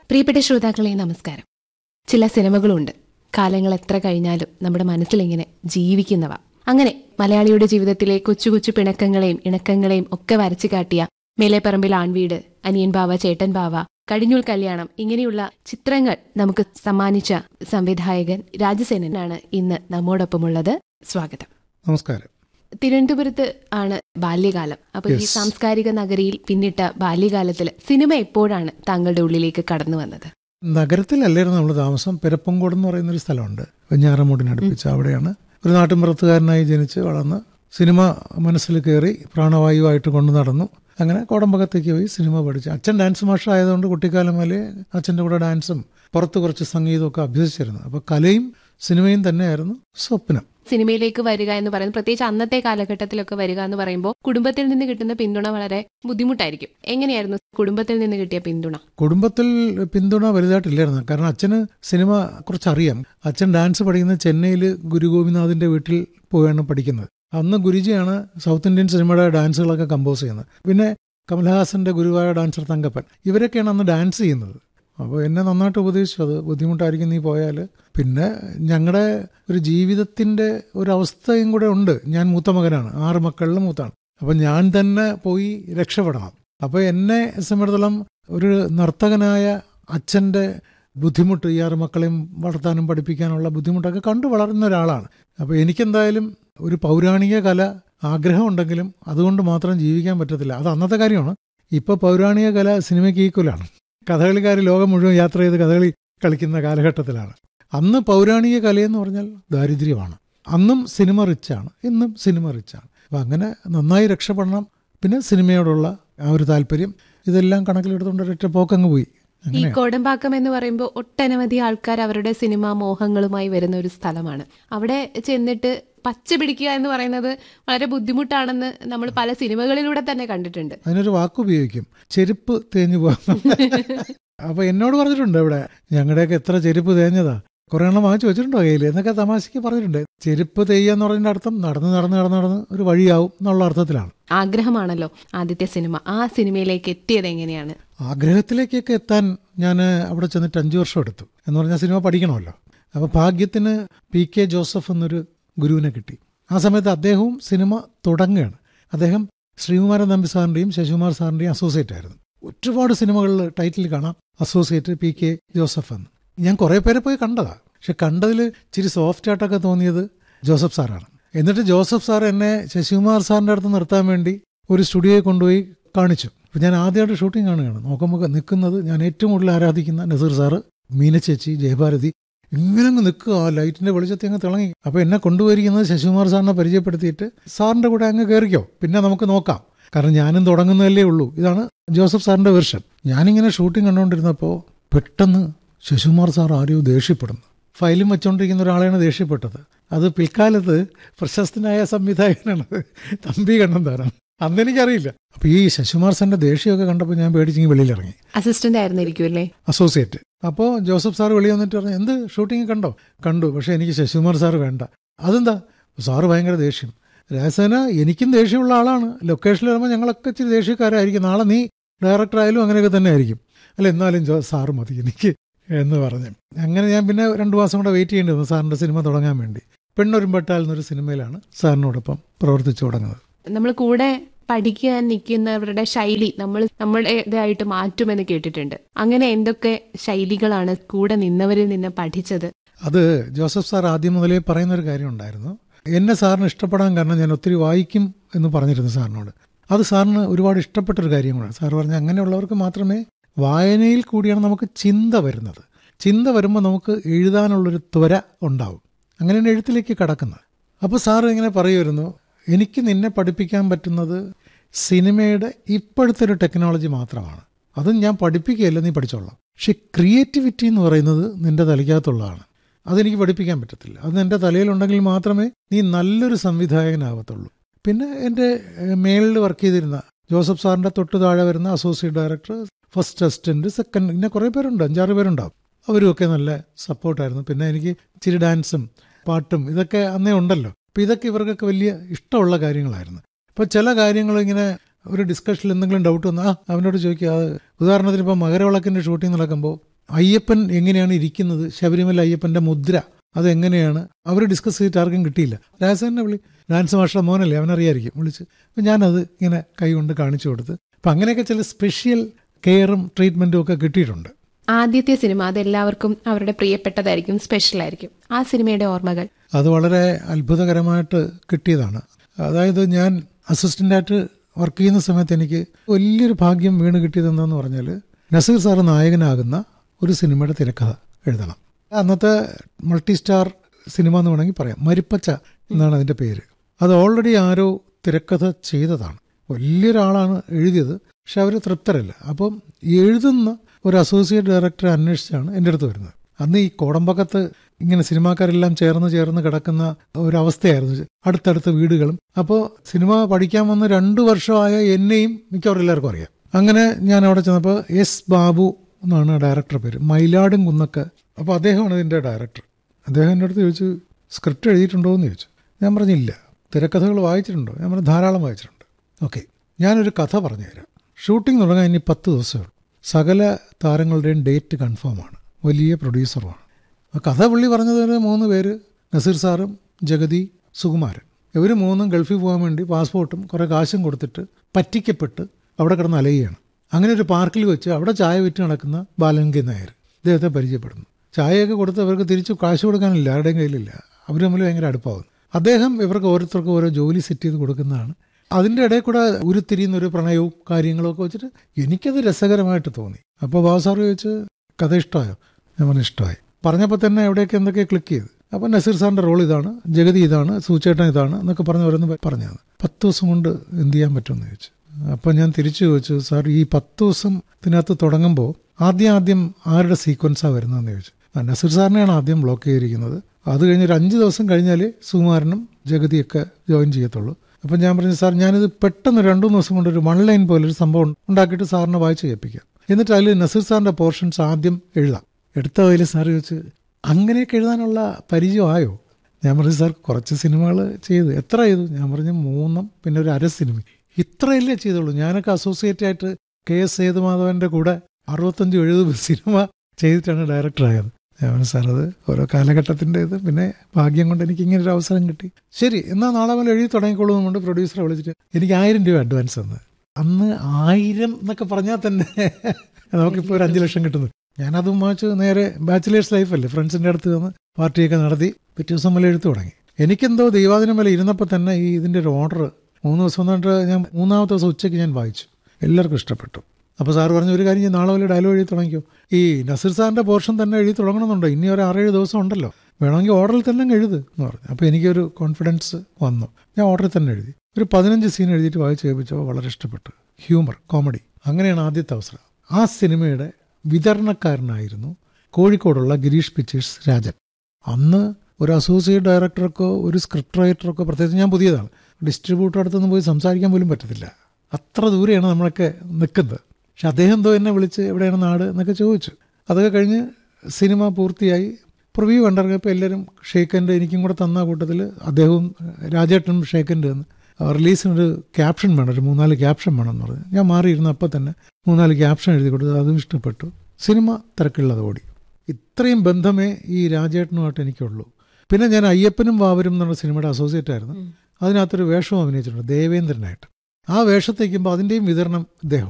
പ്രിയപ്പെട്ട ശ്രോതാക്കളെ നമസ്കാരം ചില സിനിമകളുണ്ട് കാലങ്ങൾ എത്ര കഴിഞ്ഞാലും നമ്മുടെ മനസ്സിലിങ്ങനെ ജീവിക്കുന്നവ അങ്ങനെ മലയാളിയുടെ ജീവിതത്തിലെ കൊച്ചു കൊച്ചു പിണക്കങ്ങളെയും ഇണക്കങ്ങളെയും ഒക്കെ വരച്ചു കാട്ടിയ മേലെപ്പറമ്പിൽ ആൺവീട് അനിയൻ ബാവ ചേട്ടൻ ബാവ കടിഞ്ഞൂൽ കല്യാണം ഇങ്ങനെയുള്ള ചിത്രങ്ങൾ നമുക്ക് സമ്മാനിച്ച സംവിധായകൻ രാജസേനനാണ് ഇന്ന് നമ്മോടൊപ്പമുള്ളത് സ്വാഗതം നമസ്കാരം തിരുവനന്തപുരത്ത് ആണ് ബാല്യകാലം അപ്പൊ ഈ Yes. സാംസ്കാരിക നഗരിയിൽ പിന്നിട്ട ബാല്യകാലത്തിൽ സിനിമ എപ്പോഴാണ് താങ്കളുടെ ഉള്ളിലേക്ക് കടന്നു വന്നത് നഗരത്തിലല്ലായിരുന്നു നമ്മൾ താമസം പെരപ്പങ്കോട് എന്ന് പറയുന്ന ഒരു സ്ഥലമുണ്ട് വെഞ്ഞാറമൂടിനടുപ്പിച്ച് അവിടെയാണ് ഒരു നാട്ടിൻപുറത്തുകാരനായി ജനിച്ച് വളർന്ന് സിനിമ മനസ്സിൽ കയറി പ്രാണവായുവായിട്ട് കൊണ്ടു നടന്നു അങ്ങനെ കോടമ്പകത്തേക്ക് പോയി സിനിമ പഠിച്ചു അച്ഛൻ ഡാൻസ് മാഷ് ആയതുകൊണ്ട് കുട്ടിക്കാലം മുതലേ അച്ഛൻ്റെ കൂടെ ഡാൻസും പുറത്ത് കുറച്ച് സംഗീതമൊക്കെ അഭ്യസിച്ചിരുന്നു അപ്പോൾ കലയും സിനിമയും തന്നെയായിരുന്നു സ്വപ്നം സിനിമയിലേക്ക് വരിക എന്ന് പറയുന്നത് പ്രത്യേകിച്ച് അന്നത്തെ കാലഘട്ടത്തിലൊക്കെ വരിക എന്ന് പറയുമ്പോൾ കുടുംബത്തിൽ നിന്ന് കിട്ടുന്ന പിന്തുണ വളരെ ബുദ്ധിമുട്ടായിരിക്കും എങ്ങനെയായിരുന്നു കുടുംബത്തിൽ നിന്ന് കിട്ടിയ പിന്തുണ കുടുംബത്തിൽ പിന്തുണ വലുതായിട്ടില്ലായിരുന്നു കാരണം അച്ഛന് സിനിമ കുറച്ച് അറിയാം അച്ഛൻ ഡാൻസ് പഠിക്കുന്നത് ചെന്നൈയിൽ ഗുരു ഗോപിനാഥിന്റെ വീട്ടിൽ പോയാണ് പഠിക്കുന്നത് അന്ന് ഗുരുജിയാണ് സൗത്ത് ഇന്ത്യൻ സിനിമയുടെ ഡാൻസുകളൊക്കെ കമ്പോസ് ചെയ്യുന്നത് പിന്നെ കമൽഹാസന്റെ ഗുരുവായ ഡാൻസർ തങ്കപ്പൻ ഇവരൊക്കെയാണ് അന്ന് ഡാൻസ് ചെയ്യുന്നത് അപ്പോൾ എന്നെ നന്നായിട്ട് ഉപദേശിച്ചു അത് ബുദ്ധിമുട്ടായിരിക്കും നീ പോയാൽ പിന്നെ ഞങ്ങളുടെ ഒരു ജീവിതത്തിൻ്റെ ഒരു അവസ്ഥയും കൂടെ ഉണ്ട് ഞാൻ മൂത്ത മകനാണ് ആറ് മക്കളിലും മൂത്താണ് അപ്പം ഞാൻ തന്നെ പോയി രക്ഷപ്പെടണം അപ്പോൾ എന്നെ സംബന്ധിച്ചിടത്തോളം ഒരു നർത്തകനായ അച്ഛൻ്റെ ബുദ്ധിമുട്ട് ഈ ആറ് മക്കളെയും വളർത്താനും പഠിപ്പിക്കാനുള്ള ബുദ്ധിമുട്ടൊക്കെ കണ്ടു വളർന്ന ഒരാളാണ് അപ്പോൾ എനിക്കെന്തായാലും ഒരു പൗരാണിക കല ആഗ്രഹമുണ്ടെങ്കിലും അതുകൊണ്ട് മാത്രം ജീവിക്കാൻ പറ്റത്തില്ല അത് അന്നത്തെ കാര്യമാണ് ഇപ്പോൾ പൗരാണിക കല സിനിമയ്ക്ക് ഈക്വലാണ് കഥകളിക്കാർ ലോകം മുഴുവൻ യാത്ര ചെയ്ത് കഥകളി കളിക്കുന്ന കാലഘട്ടത്തിലാണ് അന്ന് പൗരാണിക കലയെന്ന് പറഞ്ഞാൽ ദാരിദ്ര്യമാണ് അന്നും സിനിമ റിച്ചാണ് ഇന്നും സിനിമ റിച്ചാണ് അപ്പം അങ്ങനെ നന്നായി രക്ഷപ്പെടണം പിന്നെ സിനിമയോടുള്ള ആ ഒരു താല്പര്യം ഇതെല്ലാം കണക്കിലെടുത്തുകൊണ്ട് ഒരൊറ്റ പോക്കങ്ങ് പോയി ഈ അങ്ങനെയാണ് കോടമ്പാക്കം എന്ന് പറയുമ്പോൾ ഒട്ടനവധി ആൾക്കാർ അവരുടെ സിനിമാ മോഹങ്ങളുമായി വരുന്ന ഒരു സ്ഥലമാണ് അവിടെ ചെന്നിട്ട് പച്ച പിടിക്കുക എന്ന് പറയുന്നത് വളരെ ബുദ്ധിമുട്ടാണെന്ന് നമ്മൾ പല സിനിമകളിലൂടെ തന്നെ കണ്ടിട്ടുണ്ട് അതിനൊരു വാക്ക് ഉപയോഗിക്കും ചെരുപ്പ് തേഞ്ഞു പോകാം അപ്പൊ എന്നോട് പറഞ്ഞിട്ടുണ്ട് ഇവിടെ ഞങ്ങളുടെയൊക്കെ എത്ര ചെരുപ്പ് തേഞ്ഞതാ കുറെ എണ്ണം വാങ്ങിച്ചു വെച്ചിട്ടുണ്ടോ കയ്യിൽ എന്നൊക്കെ തമാശയ്ക്ക് പറഞ്ഞിട്ടുണ്ട് ചെരുപ്പ് തെയ്യാന്ന് പറഞ്ഞതിന്റെ അർത്ഥം നടന്ന് നടന്ന് നടന്ന് നടന്ന് ഒരു വഴിയാവും എന്നുള്ള അർത്ഥത്തിലാണ് ആഗ്രഹമാണല്ലോ ആദ്യത്തെ സിനിമ ആ സിനിമയിലേക്ക് എത്തിയത് എങ്ങനെയാണ് ആഗ്രഹത്തിലേക്കൊക്കെ എത്താൻ ഞാൻ അവിടെ ചെന്നിട്ട് അഞ്ചു വർഷം എടുത്തു എന്ന് പറഞ്ഞാൽ സിനിമ പഠിക്കണമല്ലോ അപ്പോൾ ഭാഗ്യത്തിന് പി കെ ജോസഫ് എന്നൊരു ഗുരുവിനെ കിട്ടി ആ സമയത്ത് അദ്ദേഹവും സിനിമ തുടങ്ങുകയാണ് അദ്ദേഹം ശ്രീകുമാരൻ നമ്പി സാറിൻ്റെയും ശശികുമാർ സാറിൻ്റെയും അസോസിയേറ്റ് ആയിരുന്നു ഒരുപാട് സിനിമകളിൽ ടൈറ്റിൽ കാണാം അസോസിയേറ്റ് പി കെ ജോസഫ് എന്ന് ഞാൻ കുറേ പേരെ പോയി കണ്ടതാ പക്ഷെ കണ്ടതിൽ ഇച്ചിരി സോഫ്റ്റ് ആയിട്ടൊക്കെ തോന്നിയത് ജോസഫ് സാറാണ് എന്നിട്ട് ജോസഫ് സാർ എന്നെ ശശികുമാർ സാറിൻ്റെ അടുത്ത് നിർത്താൻ വേണ്ടി ഒരു സ്റ്റുഡിയോയിൽ കൊണ്ടുപോയി കാണിച്ചു അപ്പോൾ ഞാൻ ആദ്യമായിട്ട് ഷൂട്ടിംഗ് കാണുകയാണ് നോക്കുമ്പോൾ നിൽക്കുന്നത് ഞാൻ ഏറ്റവും കൂടുതൽ ആരാധിക്കുന്ന നസീർ സാറ് മീന ചേച്ചി ജയഭാരതി ഇങ്ങനെ അങ്ങ് നിൽക്കുക ആ ലൈറ്റിന്റെ വെളിച്ചത്തിൽ അങ്ങ് തിളങ്ങി അപ്പോൾ എന്നെ കൊണ്ടുപോയിരിക്കുന്നത് ശശികുമാർ സാറിനെ പരിചയപ്പെടുത്തിയിട്ട് സാറിന്റെ കൂടെ അങ്ങ് കയറിക്കോ പിന്നെ നമുക്ക് നോക്കാം കാരണം ഞാനും തുടങ്ങുന്നതല്ലേ ഉള്ളൂ ഇതാണ് ജോസഫ് സാറിന്റെ വെർഷൻ ഞാനിങ്ങനെ ഷൂട്ടിംഗ് കണ്ടുകൊണ്ടിരുന്നപ്പോൾ പെട്ടെന്ന് ശശികുമാർ സാർ ആരെയോ ദേഷ്യപ്പെടുന്നു ഫയലും വെച്ചുകൊണ്ടിരിക്കുന്ന ഒരാളെയാണ് ദേഷ്യപ്പെട്ടത് അത് പിൽക്കാലത്ത് പ്രശസ്തനായ സംവിധായകനാണ് തമ്പി കണ്ണന്താരം അന്ന് എനിക്കറിയില്ല അപ്പൊ ഈ ശശികുമാർ സാറിന്റെ ദേഷ്യമൊക്കെ കണ്ടപ്പോൾ ഞാൻ പേടിച്ചിങ്ങി വെളിയിലിറങ്ങി അസിസ്റ്റന്റ് ആയിരുന്നിരിക്കും അല്ലേ അസോസിയേറ്റ് അപ്പോൾ ജോസഫ് സാർ വെളി വന്നിട്ട് പറഞ്ഞു എന്ത് ഷൂട്ടിംഗ് കണ്ടോ കണ്ടു പക്ഷേ എനിക്ക് ശശികുമാർ സാർ വേണ്ട അതെന്താ സാറ് ഭയങ്കര ദേഷ്യം രാജസേന എനിക്കും ദേഷ്യമുള്ള ആളാണ് ലൊക്കേഷനിൽ വരുമ്പോൾ ഞങ്ങളൊക്കെ ഇച്ചിരി ദേഷ്യക്കാരായിരിക്കും നാളെ നീ ഡയറക്ടർ ആയാലും അങ്ങനെയൊക്കെ തന്നെ ആയിരിക്കും അല്ല എന്നാലും ജോ സാറ് മതി എനിക്ക് എന്ന് പറഞ്ഞു അങ്ങനെ ഞാൻ പിന്നെ രണ്ടു മാസം കൂടെ വെയിറ്റ് ചെയ്യേണ്ടി വന്നു സാറിൻ്റെ സിനിമ തുടങ്ങാൻ വേണ്ടി പെണ്ണൊരുമ്പെട്ടാൽ എന്നൊരു സിനിമയിലാണ് സാറിനോടൊപ്പം പ്രവർത്തിച്ചു തുടങ്ങുന്നത് നമ്മൾ കൂടെ പഠിക്കാൻ നിൽക്കുന്നവരുടെ ശൈലി നമ്മൾ നമ്മുടേതായിട്ട് മാറ്റുമെന്ന് കേട്ടിട്ടുണ്ട് അങ്ങനെ എന്തൊക്കെ ശൈലികളാണ് കൂടെ നിന്നവരിൽ നിന്ന് പഠിച്ചത് അത് ജോസഫ് സാർ ആദ്യം മുതലേ പറയുന്ന ഒരു കാര്യം ഉണ്ടായിരുന്നു എന്നെ സാറിന് ഇഷ്ടപ്പെടാൻ കാരണം ഞാൻ ഒത്തിരി വായിക്കും എന്ന് പറഞ്ഞിരുന്നു സാറിനോട് അത് സാറിന് ഒരുപാട് ഇഷ്ടപ്പെട്ടൊരു കാര്യം കൂടെ സാർ പറഞ്ഞ അങ്ങനെയുള്ളവർക്ക് മാത്രമേ വായനയിൽ കൂടിയാണ് നമുക്ക് ചിന്ത വരുന്നത് ചിന്ത വരുമ്പോൾ നമുക്ക് എഴുതാനുള്ളൊരു ത്വര ഉണ്ടാവും അങ്ങനെയാണ് എഴുത്തിലേക്ക് കടക്കുന്നത് അപ്പോൾ സാർ ഇങ്ങനെ പറയുമായിരുന്നു എനിക്ക് നിന്നെ പഠിപ്പിക്കാൻ പറ്റുന്നത് സിനിമയുടെ ഇപ്പോഴത്തെ ഒരു ടെക്നോളജി മാത്രമാണ് അതും ഞാൻ പഠിപ്പിക്കുകയല്ല നീ പഠിച്ചോളാം പക്ഷെ ക്രിയേറ്റിവിറ്റി എന്ന് പറയുന്നത് നിന്റെ തലയ്ക്കകത്തുള്ളതാണ് അതെനിക്ക് പഠിപ്പിക്കാൻ പറ്റത്തില്ല അത് എൻ്റെ തലയിലുണ്ടെങ്കിൽ മാത്രമേ നീ നല്ലൊരു സംവിധായകനാവത്തുള്ളൂ പിന്നെ എൻ്റെ മേളിൽ വർക്ക് ചെയ്തിരുന്ന ജോസഫ് സാറിൻ്റെ തൊട്ട് താഴെ വരുന്ന associate director first assistant second ഇങ്ങനെ കുറേ പേരുണ്ട് അഞ്ചാറ് പേരുണ്ടാവും അവരുമൊക്കെ നല്ല സപ്പോർട്ടായിരുന്നു പിന്നെ എനിക്ക് ഇച്ചിരി ഡാൻസും പാട്ടും ഇതൊക്കെ അന്നേ ഉണ്ടല്ലോ അപ്പോൾ ഇതൊക്കെ ഇവർക്കൊക്കെ വലിയ ഇഷ്ടമുള്ള കാര്യങ്ങളായിരുന്നു അപ്പോൾ ചില കാര്യങ്ങൾ ഇങ്ങനെ ഒരു ഡിസ്കഷനിൽ എന്തെങ്കിലും ഡൗട്ട് വന്നാൽ ആ അവനോട് ചോദിക്കുക അത് ഉദാഹരണത്തിന് ഇപ്പോൾ മകരവിളക്കിൻ്റെ ഷൂട്ടിംഗ് നടക്കുമ്പോൾ അയ്യപ്പൻ എങ്ങനെയാണ് ഇരിക്കുന്നത് ശബരിമല അയ്യപ്പന്റെ മുദ്ര അതെങ്ങനെയാണ് അവർ ഡിസ്കസ് ചെയ്തിട്ട് ആർക്കും കിട്ടിയില്ല രാജസേനെ വിളി ഡാൻസ് മാഷ്ടർ മോനല്ലേ അവനറിയായിരിക്കും വിളിച്ച് അപ്പം ഞാനത് ഇങ്ങനെ കൈ കൊണ്ട് കാണിച്ചു കൊടുത്ത് അപ്പം അങ്ങനെയൊക്കെ ചില സ്പെഷ്യൽ കെയറും ട്രീറ്റ്മെൻറ്റും ഒക്കെ കിട്ടിയിട്ടുണ്ട് ആദ്യത്തെ സിനിമ അതെല്ലാവർക്കും അവരുടെ പ്രിയപ്പെട്ടതായിരിക്കും സ്പെഷ്യൽ ആയിരിക്കും ആ സിനിമയുടെ ഓർമ്മകൾ അത് വളരെ അത്ഭുതകരമായിട്ട് കിട്ടിയതാണ് അതായത് ഞാൻ അസിസ്റ്റൻ്റായിട്ട് വർക്ക് ചെയ്യുന്ന സമയത്ത് എനിക്ക് വലിയൊരു ഭാഗ്യം വീണ് കിട്ടിയത് എന്താന്ന് പറഞ്ഞാൽ നസീർ സാറ് നായകനാകുന്ന ഒരു സിനിമയുടെ തിരക്കഥ എഴുതണം അന്നത്തെ മൾട്ടി സ്റ്റാർ സിനിമ എന്ന് വേണമെങ്കിൽ പറയാം മരിപ്പച്ച എന്നാണ് അതിൻ്റെ പേര് അത് ഓൾറെഡി ആരോ തിരക്കഥ ചെയ്തതാണ് വലിയൊരാളാണ് എഴുതിയത് പക്ഷെ അവർ തൃപ്തരല്ല അപ്പം എഴുതുന്ന ഒരു അസോസിയേറ്റ് ഡയറക്ടറെ അന്വേഷിച്ചാണ് എൻ്റെ അടുത്ത് വരുന്നത് അന്ന് ഈ കോടമ്പക്കത്ത് ഇങ്ങനെ സിനിമാക്കാരെല്ലാം ചേർന്ന് ചേർന്ന് കിടക്കുന്ന ഒരവസ്ഥയായിരുന്നു അടുത്തടുത്ത വീടുകളും അപ്പോൾ സിനിമ പഠിക്കാൻ വന്ന് രണ്ടു വർഷമായ എന്നെയും മിക്കവാറും എല്ലാവർക്കും അറിയാം അങ്ങനെ ഞാൻ അവിടെ ചെന്നപ്പോൾ എസ് ബാബു എന്നാണ് ഡയറക്ടർ പേര് മയിലാടും കുന്നൊക്കെ അപ്പോൾ അദ്ദേഹമാണ് ഇതിൻ്റെ ഡയറക്ടർ അദ്ദേഹം എൻ്റെ അടുത്ത് ചോദിച്ചു സ്ക്രിപ്റ്റ് എഴുതിയിട്ടുണ്ടോ എന്ന് ചോദിച്ചു ഞാൻ പറഞ്ഞില്ല തിരക്കഥകൾ വായിച്ചിട്ടുണ്ടോ ഞാൻ പറഞ്ഞു ധാരാളം വായിച്ചിട്ടുണ്ട് ഓക്കെ ഞാനൊരു കഥ പറഞ്ഞുതരാം ഷൂട്ടിംഗ് തുടങ്ങാൻ ഇനി പത്ത് ദിവസമേ ഉള്ളൂ സകല താരങ്ങളുടെയും ഡേറ്റ് കൺഫേമാണ് വലിയ പ്രൊഡ്യൂസറുമാണ് ആ കഥ പുള്ളി പറഞ്ഞത് മൂന്ന് പേര് നസീർ സാറും ജഗതി സുകുമാരൻ ഇവർ മൂന്നും ഗൾഫിൽ പോകാൻ വേണ്ടി പാസ്പോർട്ടും കുറേ കാശും കൊടുത്തിട്ട് പറ്റിക്കപ്പെട്ട് അവിടെ കിടന്ന് അലയുകയാണ് അങ്ങനെ ഒരു പാർക്കിൽ വെച്ച് അവിടെ ചായ വിറ്റ് നടക്കുന്ന ബാലൻകി നായർ ഇദ്ദേഹത്തെ പരിചയപ്പെടുന്നു ചായയൊക്കെ കൊടുത്ത് അവർക്ക് തിരിച്ചു കാശ് കൊടുക്കാനില്ല ആരുടെയും കയ്യിലില്ല അവർ തമ്മിൽ ഭയങ്കര അടുപ്പാകുന്നു അദ്ദേഹം ഇവർക്ക് ഓരോരുത്തർക്കും ഓരോ ജോലി സെറ്റ് ചെയ്ത് കൊടുക്കുന്നതാണ് അതിൻ്റെ ഇടയിൽ കൂടെ ഉരുത്തിരിയുന്ന ഒരു പ്രണയവും കാര്യങ്ങളും ഒക്കെ വെച്ചിട്ട് എനിക്കത് രസകരമായിട്ട് തോന്നി അപ്പോൾ ബാബു സാർ ചോദിച്ച് കഥ ഇഷ്ടമായോ ഞാൻ പറഞ്ഞു ഇഷ്ടമായി പറഞ്ഞപ്പോൾ തന്നെ എവിടെയൊക്കെ എന്തൊക്കെ ക്ലിക്ക് ചെയ്ത് അപ്പോൾ നസീർ സാറിൻ്റെ റോൾ ഇതാണ് ജഗതി ഇതാണ് സൂചേട്ടൻ ഇതാണ് എന്നൊക്കെ പറഞ്ഞ് ഓരോന്ന് പറഞ്ഞത് പത്ത് ദിവസം കൊണ്ട് എന്ത് ചെയ്യാൻ പറ്റുമെന്ന് ചോദിച്ചു അപ്പോൾ ഞാൻ തിരിച്ചു ചോദിച്ചു സാർ ഈ പത്ത് ദിവസം ഇതിനകത്ത് തുടങ്ങുമ്പോൾ ആദ്യം ആദ്യം ആരുടെ സീക്വൻസാണ് വരുന്നതെന്ന് ചോദിച്ചു ആ, നസീർ സാറിനെയാണ് ആദ്യം ബ്ലോക്ക് ചെയ്തിരിക്കുന്നത് അത് കഴിഞ്ഞ് ഒരു അഞ്ച് ദിവസം കഴിഞ്ഞാൽ സുകുമാരനും ജഗതിയൊക്കെ ജോയിൻ ചെയ്യത്തുള്ളൂ അപ്പം ഞാൻ പറഞ്ഞു സാർ ഞാനിത് പെട്ടെന്ന് രണ്ടു മൂന്ന് ദിവസം കൊണ്ട് ഒരു വൺ ലൈൻ പോലെ ഒരു സംഭവം ഉണ്ടാക്കിയിട്ട് സാറിനെ വായിച്ച് കേൾപ്പിക്കാം എന്നിട്ട് അതിൽ നസീർ സാറിൻ്റെ പോർഷൻസ് ആദ്യം എഴുതാം എടുത്ത വയലിൽ സാർ ചോദിച്ചു അങ്ങനെയൊക്കെ എഴുതാനുള്ള പരിചയമായോ ഞാൻ പറഞ്ഞു സാർ കുറച്ച് സിനിമകൾ ചെയ്തു എത്ര ചെയ്തു ഞാൻ പറഞ്ഞു മൂന്നും പിന്നെ ഒരു അര സിനിമ ഇത്രയല്ലേ ചെയ്തുള്ളൂ ഞാനൊക്കെ അസോസിയേറ്റ് ആയിട്ട് കെ എസ് സേതുമാധവൻ്റെ കൂടെ അറുപത്തഞ്ച് എഴുപത് സിനിമ ചെയ്തിട്ടാണ് ഡയറക്ടറായത് ഞാൻ പറഞ്ഞു സാർ അത് ഓരോ കാലഘട്ടത്തിൻ്റെ ഇത് പിന്നെ ഭാഗ്യം കൊണ്ട് എനിക്ക് ഇങ്ങനെ ഒരു അവസരം കിട്ടി ശരി എന്നാൽ നാളെ മുതൽ എഴുതി തുടങ്ങിക്കോളൂ എന്നുകൊണ്ട് പ്രൊഡ്യൂസറെ വിളിച്ചിട്ട് എനിക്ക് ആയിരം രൂപ അഡ്വാൻസ് തന്നത് അന്ന് ആയിരം എന്നൊക്കെ പറഞ്ഞാൽ തന്നെ നമുക്കിപ്പോൾ ഒരു അഞ്ച് ലക്ഷം കിട്ടുന്നു ഞാനതും വാങ്ങിച്ച് നേരെ ബാച്ചിലേഴ്സ് ലൈഫല്ലേ ഫ്രണ്ട്സിൻ്റെ അടുത്ത് വന്ന് പാർട്ടിയൊക്കെ നടത്തി പിറ്റേ ദിവസം മുതൽ എഴുത്തു തുടങ്ങി എനിക്കെന്തോ ദൈവാദിനം വരെ ഇരുന്നപ്പോൾ തന്നെ ഈ ഇതിൻ്റെ ഒരു ഓർഡർ മൂന്ന് ദിവസം എന്നിട്ട് ഞാൻ മൂന്നാമത്തെ ദിവസം ഉച്ചയ്ക്ക് ഞാൻ വായിച്ചു എല്ലാവർക്കും ഇഷ്ടപ്പെട്ടു അപ്പോൾ സാർ പറഞ്ഞു ഒരു കാര്യം ചെയ്യ്, നാളെ മുതൽ ഡയലോഗ് എഴുതി തുടങ്ങിക്കോ ഈ നസീർ സാറിൻ്റെ പോർഷൻ തന്നെ എഴുതി തുടങ്ങണമെന്നുണ്ടോ ഇനി ഒരു ആറേഴ് ദിവസം ഉണ്ടല്ലോ വേണമെങ്കിൽ ഓർഡറിൽ തന്നെ അങ്ങ് എഴുത് എന്ന് പറഞ്ഞു അപ്പോൾ എനിക്കൊരു കോൺഫിഡൻസ് വന്നു ഞാൻ ഓർഡറിൽ തന്നെ എഴുതി ഒരു പതിനഞ്ച് സീൻ എഴുതിയിട്ട് വായിച്ച് കേൾപ്പിച്ചപ്പോൾ വളരെ ഇഷ്ടപ്പെട്ടു ഹ്യൂമർ കോമഡി അങ്ങനെയാണ് ആദ്യത്തെ അവസരം ആ സിനിമയുടെ വിതരണക്കാരനായിരുന്നു കോഴിക്കോടുള്ള ഗിരീഷ് പിക്ചേഴ്സ് രാജൻ അന്ന് ഒരു അസോസിയേറ്റ് ഡയറക്ടർക്കോ ഒരു സ്ക്രിപ്റ്റ് റൈറ്റർക്കോ പ്രത്യേകിച്ച് ഞാൻ പുതിയതാണ് ഡിസ്ട്രിബ്യൂട്ടർ അടുത്തൊന്നും പോയി സംസാരിക്കാൻ പോലും പറ്റത്തില്ല അത്ര ദൂരെയാണ് നമ്മളൊക്കെ നിൽക്കുന്നത് പക്ഷെ അദ്ദേഹം എന്തോ എന്നെ വിളിച്ച് എവിടെയാണ് നാട് എന്നൊക്കെ ചോദിച്ചു അതൊക്കെ കഴിഞ്ഞ് സിനിമ പൂർത്തിയായി പ്രിവ്യൂ കണ്ടിറങ്ങിയപ്പോൾ എല്ലാവരും ഷേക്കൻ്റെ എനിക്കും കൂടെ തന്ന കൂട്ടത്തിൽ അദ്ദേഹവും രാജേട്ടനും ഷേക്കൻ്റെ തന്നു റിലീസിനൊരു ക്യാപ്ഷൻ വേണം ഒരു മൂന്നാല് ക്യാപ്ഷൻ വേണം എന്ന് പറഞ്ഞു ഞാൻ മാറിയിരുന്ന അപ്പം തന്നെ മൂന്നാല് ക്യാപ്ഷൻ എഴുതി കൊടുത്തു അതും ഇഷ്ടപ്പെട്ടു സിനിമ തിരക്കുള്ളത് ഓടി ഇത്രയും ബന്ധമേ ഈ രാജേട്ടനുമായിട്ട് എനിക്കുള്ളൂ പിന്നെ ഞാൻ അയ്യപ്പനും വാവരും എന്നുള്ള സിനിമയുടെ അസോസിയേറ്റ് ആയിരുന്നു അതിനകത്തൊരു വേഷവും അഭിനയിച്ചിട്ടുണ്ട് ദേവേന്ദ്രനായിട്ട് ആ വേഷത്തേക്കുമ്പോൾ അതിൻ്റെയും വിതരണം ഇദ്ദേഹം